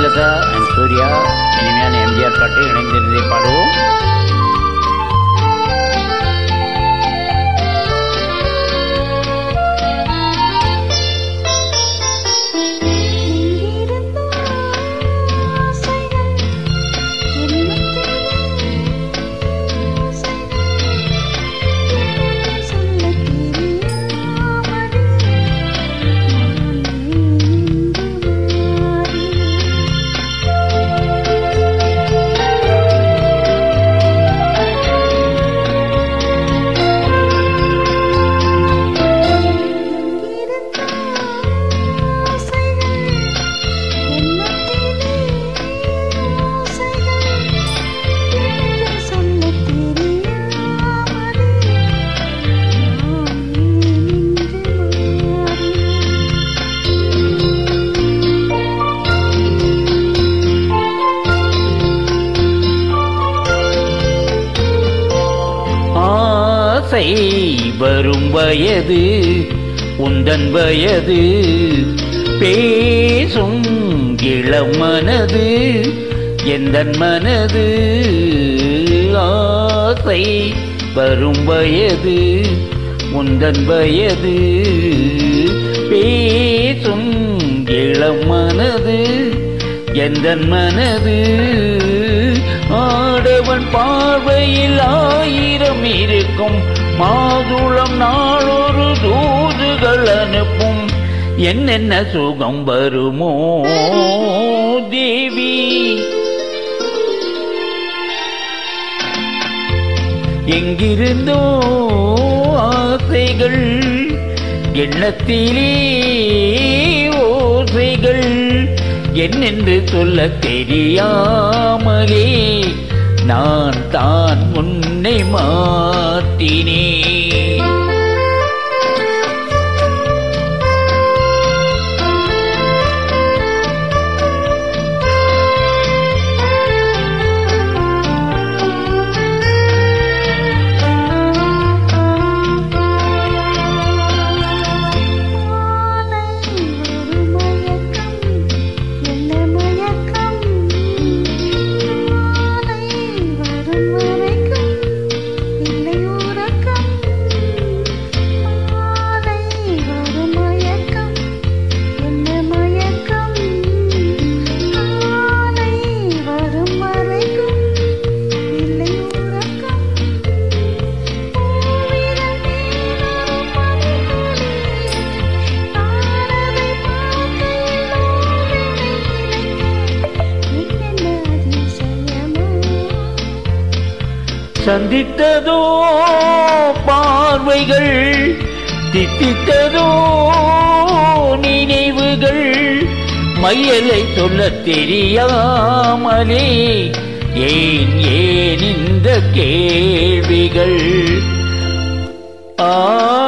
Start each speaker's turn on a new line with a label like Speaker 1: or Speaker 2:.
Speaker 1: Hemalatha and Surya இனிமையான எம்ஜிஆர் பாட்டு இணைந்திருந்ததை பாடுவோம்
Speaker 2: எங்கிருந்தோ ஆசைகள் எண்ணத்தில் ஆசைகள் என்னென்று சொல்லத் தெரியாமலே நானே இன்று எங்கிருந்தோ ஆசைகள் எண்ணத்திலே ஆசைகள் என்னென்று சொல்லத் தெரியாமலே நான் ஏன் இன்று
Speaker 1: ஆசை வரும் வயது உந்தன் வயது பேசும் இளம் மனது எந்தன் மனது ஆசை வரும் வயது உந்தன் வயது பேசும் இளம் மனது எந்தன் மனது ஆடவன் பார்வையில் ஆயிரம் இருக்கும் மாதுளம் நாளொரு தூதுகள் அனுப்பும் என்னென்ன சுகம் வருமோ தேவி எங்கிருந்தோ ஆசைகள் எண்ணத்திலே ஓசைகள் என்னென்று சொல்ல தெரியாமலே நான் தான் உன்னை மாற்றினேன்
Speaker 2: மாலை ஒரு மயக்கம் என்ன மயக்கம் மாலை வரும் வரைக்கும் இல்லை உறக்கம் மாலை வரும் மயக்கம் என்ன மயக்கம் மாலை வரும் வரைக்கும் இல்லை உறக்கம் பூவிரல் மேலும் மணித்துளி தாரதை பார்க்கையில் ஓவினை நினைக்க என்னென்ன அதிசயமோ
Speaker 1: சந்தித்ததோ பார்வைகள் தித்தித்ததோ நினைவுகள் மையலை சொல்ல தெரியாமலே ஏன் ஏன் இந்த கேள்விகள் ஆ